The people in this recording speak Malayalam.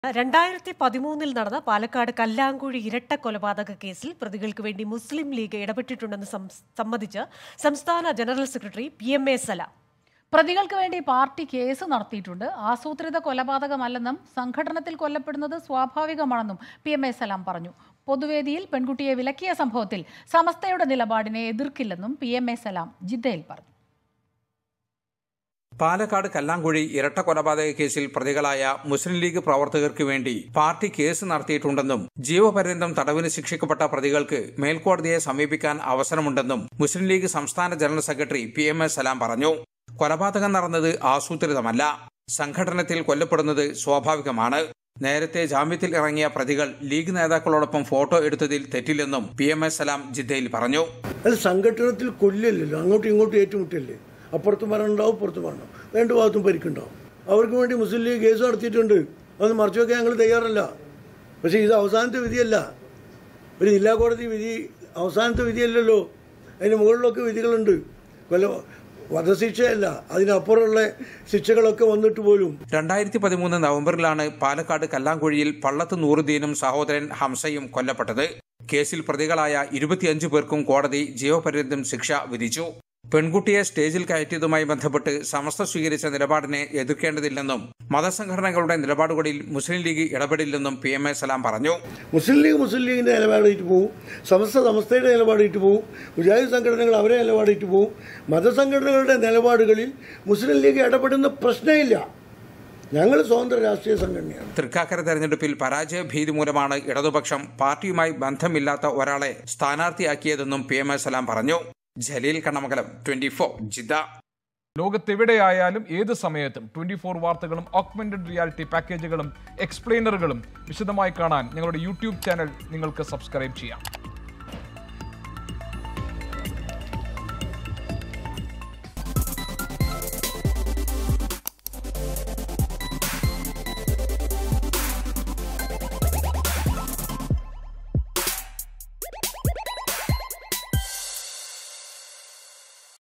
രണ്ടായിരത്തി പതിമൂന്നിൽ നടന്ന പാലക്കാട് കല്ലാങ്കുഴി ഇരട്ട കൊലപാതക കേസിൽ പ്രതികൾക്ക് വേണ്ടി മുസ്ലിം ലീഗ് ഇടപെട്ടിട്ടുണ്ടെന്ന് സം- സമ്മതിച്ച് സംസ്ഥാന general secretary P M A Salam പ്രതികൾക്ക് വേണ്ടി പാർട്ടി കേസ് നടത്തിയിട്ടുണ്ട് ആസൂത്രിത കൊലപാതകമല്ലെന്നും സംഘടനത്തിൽ കൊല്ലപ്പെടുന്നത് സ്വാഭാവികമാണെന്നും പി എം എ സലാം പറഞ്ഞു പൊതുവേദിയിൽ പെൺകുട്ടിയെ വിലക്കിയ സംഭവത്തിൽ സമസ്തയുടെ നിലപാടിനെ എതിർക്കില്ലെന്നും പി എം എ സലാം ജിദ്ദയിൽ പറഞ്ഞു പാലക്കാട് കല്ലാങ്കുഴി ഇരട്ട കൊലപാതക കേസിൽ പ്രതികളായ മുസ്ലിം ലീഗ് പ്രവർത്തകർക്ക് വേണ്ടി പാർട്ടി കേസ് നടത്തിയിട്ടുണ്ടെന്നും ജീവപര്യന്തം തടവിന് ശിക്ഷിക്കപ്പെട്ട പ്രതികൾക്ക് മേൽക്കോടതിയെ സമീപിക്കാൻ അവസരമുണ്ടെന്നും മുസ്ലിം ലീഗ് സംസ്ഥാന general secretary P M S Salam പറഞ്ഞു കൊലപാതകം നടന്നത് ആസൂത്രിതമല്ല സംഘടനത്തിൽ കൊല്ലപ്പെടുന്നത് സ്വാഭാവികമാണ് നേരത്തെ ജാമ്യത്തിൽ ഇറങ്ങിയ പ്രതികൾ ലീഗ് നേതാക്കളോടൊപ്പം ഫോട്ടോ എടുത്തതിൽ തെറ്റില്ലെന്നും പി എം എസ് സലാം ജിദ്ദയിൽ പറഞ്ഞു അത് സംഘടനത്തിൽ കൊല്ലില്ലല്ലോ അങ്ങോട്ടും ഇങ്ങോട്ടും ഏറ്റുമുട്ടില്ലേ അപ്പുറത്ത് മരണം ഉണ്ടാവും ഇപ്പുറത്ത് മരണം രണ്ട് ഭാഗത്തും പരിക്കുണ്ടാവും അവർക്ക് വേണ്ടി മുസ്ലിം ലീഗ് കേസ് നടത്തിയിട്ടുണ്ട് അതൊന്ന് മറച്ചു വെക്കാൻ ഞങ്ങൾ തയ്യാറല്ല പക്ഷേ ഇത് അവസാനത്തെ വിധിയല്ല ഒരു ജില്ലാ കോടതി വിധി അവസാനത്തെ വിധിയല്ലല്ലോ അതിന് മുകളിലൊക്കെ വിധികളുണ്ട് കൊല്ല വധശിക്ഷയല്ല അതിനപ്പുറമുള്ള ശിക്ഷകളൊക്കെ വന്നിട്ട് പോലും രണ്ടായിരത്തി പതിമൂന്ന് നവംബറിലാണ് പാലക്കാട് കല്ലാങ്കുഴിയിൽ പള്ളത്ത് നൂറുദ്ദീനും സഹോദരൻ ഹംസയും കൊല്ലപ്പെട്ടത് കേസിൽ പ്രതികളായ ഇരുപത്തിയഞ്ചു പേർക്കും കോടതി ജീവപര്യന്തം ശിക്ഷ വിധിച്ചു പെൺകുട്ടിയെ സ്റ്റേജിൽ കയറ്റിയതുമായി ബന്ധപ്പെട്ട് സമസ്ത സ്വീകരിച്ച നിലപാടിനെ എതിർക്കേണ്ടതില്ലെന്നും മതസംഘടനകളുടെ നിലപാടുകളിൽ മുസ്ലിം ലീഗ് ഇടപെടില്ലെന്നും പി എം എ സലാം പറഞ്ഞു മുസ്ലിം ലീഗ് മുസ്ലിം ലീഗിന്റെ നിലപാടായിട്ട് പോകും സമസ്ത സമസ്തയുടെ നിലപാടായിട്ട് പോകും മുജാഹിദ് സംഘടനകൾ അവരെ നിലപാടായിട്ട് പോകും മതസംഘടനകളുടെ നിലപാടുകളിൽ മുസ്ലിം ലീഗ് ഇടപെടുന്ന പ്രശ്നമില്ല ഞങ്ങൾ സ്വതന്ത്ര രാഷ്ട്രീയ സംഘടനയാണ് തൃക്കാക്കര തെരഞ്ഞെടുപ്പിൽ പരാജയ ഭീതി മൂലമാണ് ഇടതുപക്ഷം പാർട്ടിയുമായി ബന്ധമില്ലാത്ത ഒരാളെ സ്ഥാനാർത്ഥിയാക്കിയതെന്നും പി എം എ സലാം പറഞ്ഞു ജലീൽ കണ്ണമംഗലം ട്വന്റി ഫോർ ജിദ്ദ ലോകത്തെവിടെയായാലും ഏത് സമയത്തും ട്വന്റി ഫോർ വാർത്തകളും ഓഗ്മെന്റഡ് റിയാലിറ്റി പാക്കേജുകളും എക്സ്പ്ലെയിനറുകളും വിശദമായി കാണാൻ ഞങ്ങളുടെ യൂട്യൂബ് ചാനൽ നിങ്ങൾക്ക് സബ്സ്ക്രൈബ് ചെയ്യാം